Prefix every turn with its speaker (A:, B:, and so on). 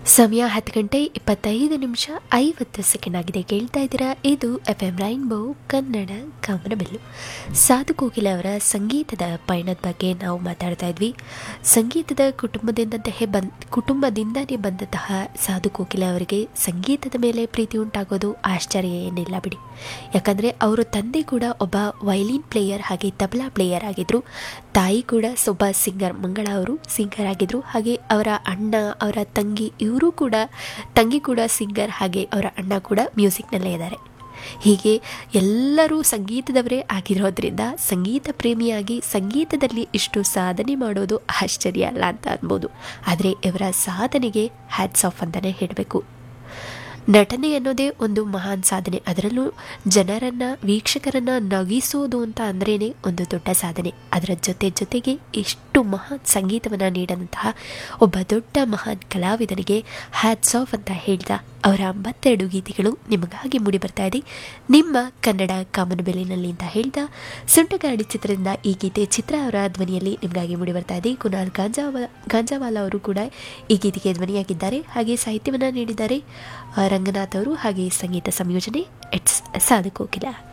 A: ಸಮಯ ಹತ್ತು ಗಂಟೆ ಇಪ್ಪತ್ತೈದು ನಿಮಿಷ ಐವತ್ತು ಸೆಕೆಂಡ್ ಆಗಿದೆ ಕೇಳ್ತಾ ಇದ್ದೀರಾ ಇದು ಎಫ್ ಎಂ ರೈನ್ಬೋ ಕನ್ನಡ ಕಾಮನಬೆಲ್ಲು ಸಾಧು ಕೋಕಿಲ ಅವರ ಸಂಗೀತದ ಪಯಣದ ಬಗ್ಗೆ ನಾವು ಮಾತಾಡ್ತಾ ಇದ್ವಿ ಸಂಗೀತದ ಕುಟುಂಬದಿಂದಂತಹ ಬಂದ್ ಕುಟುಂಬದಿಂದನೇ ಬಂದಂತಹ ಸಾಧು ಕೋಕಿಲ ಅವರಿಗೆ ಸಂಗೀತದ ಮೇಲೆ ಪ್ರೀತಿ ಉಂಟಾಗೋದು ಆಶ್ಚರ್ಯ ಏನಿಲ್ಲ ಬಿಡಿ ಯಾಕಂದರೆ ಅವರ ತಂದೆ ಕೂಡ ಒಬ್ಬ ವೈಲಿನ್ ಪ್ಲೇಯರ್ ಹಾಗೆ ತಬಲಾ ಪ್ಲೇಯರ್ ಆಗಿದ್ದರು ತಾಯಿ ಕೂಡ ಒಬ್ಬ ಸಿಂಗರ್ ಮಂಗಳ ಅವರು ಸಿಂಗರ್ ಆಗಿದ್ದರು ಹಾಗೆ ಅವರ ಅಣ್ಣ ಅವರ ತಂಗಿ ಇವರು ಕೂಡ ತಂಗಿ ಕೂಡ ಸಿಂಗರ್ ಹಾಗೆ ಅವರ ಅಣ್ಣ ಕೂಡ ಮ್ಯೂಸಿಕ್ನಲ್ಲೇ ಇದ್ದಾರೆ ಹೀಗೆ ಎಲ್ಲರೂ ಸಂಗೀತದವರೇ ಆಗಿರೋದ್ರಿಂದ ಸಂಗೀತ ಪ್ರೇಮಿಯಾಗಿ ಸಂಗೀತದಲ್ಲಿ ಇಷ್ಟು ಸಾಧನೆ ಮಾಡೋದು ಆಶ್ಚರ್ಯ ಅಲ್ಲ ಅಂತ ಅನ್ಬೋದು ಆದರೆ ಇವರ ಸಾಧನೆಗೆ ಹ್ಯಾಟ್ಸ್ ಆಫ್ ಅಂತಲೇ ಹೇಳಬೇಕು ನಟನೆ ಅನ್ನೋದೇ ಒಂದು ಮಹಾನ್ ಸಾಧನೆ ಅದರಲ್ಲೂ ಜನರನ್ನು ವೀಕ್ಷಕರನ್ನು ನಗಿಸೋದು ಅಂತ ಅಂದ್ರೇ ಒಂದು ದೊಡ್ಡ ಸಾಧನೆ ಅದರ ಜೊತೆ ಜೊತೆಗೆ ಇಷ್ಟು ಮಹಾನ್ ಸಂಗೀತವನ್ನು ನೀಡಿದಂತಹ ಒಬ್ಬ ದೊಡ್ಡ ಮಹಾನ್ ಕಲಾವಿದನಿಗೆ ಹ್ಯಾಟ್ಸ್ ಆಫ್ ಅಂತ ಹೇಳ್ತಾ ಅವರ ಎಂಬತ್ತೆರಡು ಗೀತೆಗಳು ನಿಮಗಾಗಿ ಮೂಡಿ ಬರ್ತಾ ಇದೆ ನಿಮ್ಮ ಕನ್ನಡ ಕಾಮನಬೆಲೆನಲ್ಲಿ ಅಂತ ಹೇಳ್ತಾ ಸುಂಟಗಾಡಿ ಚಿತ್ರದಿಂದ ಈ ಗೀತೆ ಚಿತ್ರ ಅವರ ಧ್ವನಿಯಲ್ಲಿ ನಿಮಗಾಗಿ ಮೂಡಿ ಬರ್ತಾ ಇದೆ ಕುನಾಲ್ ಗಾಂಜಾವ ಗಾಂಜಾವಾಲ ಅವರು ಕೂಡ ಈ ಗೀತೆಗೆ ಧ್ವನಿಯಾಗಿದ್ದಾರೆ ಹಾಗೆ ಸಾಹಿತ್ಯವನ್ನು ನೀಡಿದ್ದಾರೆ ಆ, ರಂಗನಾಥ್ ಅವರು ಹಾಗೆ ಸಂಗೀತ ಸಂಯೋಜನೆ ಇಟ್ಸ್ ಸಾಧು ಕೋಕಿಲ